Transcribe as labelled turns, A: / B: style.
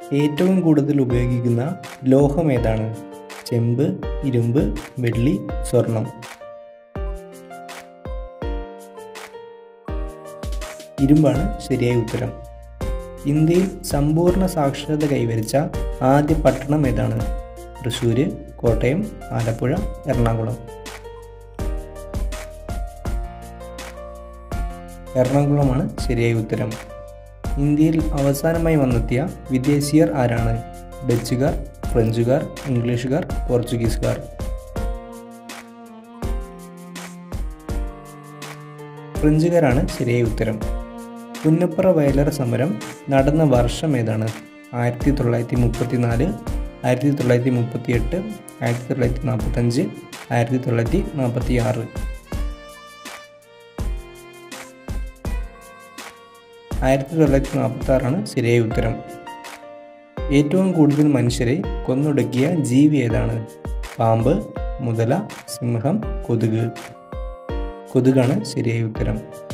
A: ഏറ്റവും കൂടുതൽ ഉപയോഗിക്കുന്ന ലോഹം ഏതാണ് ചെമ്പ് ഇരുമ്പ് വെള്ളി സ്വർണം ഇരുമ്പാണ് ശരിയായ ഉത്തരം ഇന്ത്യയിൽ സമ്പൂർണ്ണ സാക്ഷരത കൈവരിച്ച ആദ്യ പട്ടണം ഏതാണ് തൃശ്ശൂർ കോട്ടയം ആലപ്പുഴ എറണാകുളം എറണാകുളമാണ് ശരിയായ ഉത്തരം ഇന്ത്യയിൽ അവസാനമായി വന്നെത്തിയ വിദേശീയർ ആരാണ് ഡച്ചുകാർ ഫ്രഞ്ചുകാർ ഇംഗ്ലീഷുകാർ പോർച്ചുഗീസുകാർ ഫ്രഞ്ചുകാരാണ് ശരിയായ ഉത്തരം പുന്നപ്പുറ വയലർ സമരം നടന്ന വർഷം ഏതാണ് ആയിരത്തി തൊള്ളായിരത്തി മുപ്പത്തി നാല് ആയിരത്തി തൊള്ളായിരത്തി മുപ്പത്തി എട്ട് ആയിരത്തി തൊള്ളായിരത്തി നാൽപ്പത്തഞ്ച് ആയിരത്തി തൊള്ളായിരത്തി നാൽപ്പത്തി ആറ് ആയിരത്തി തൊള്ളായിരത്തി നാൽപ്പത്തി ആറാണ് ശരിയായ ഉത്തരം ഏറ്റവും കൂടുതൽ മനുഷ്യരെ കൊന്നൊടുക്കിയ ജീവി ഏതാണ് പാമ്പ് മുതല സിംഹം കൊതുക് കൊതുകാണ് ശരിയായ ഉത്തരം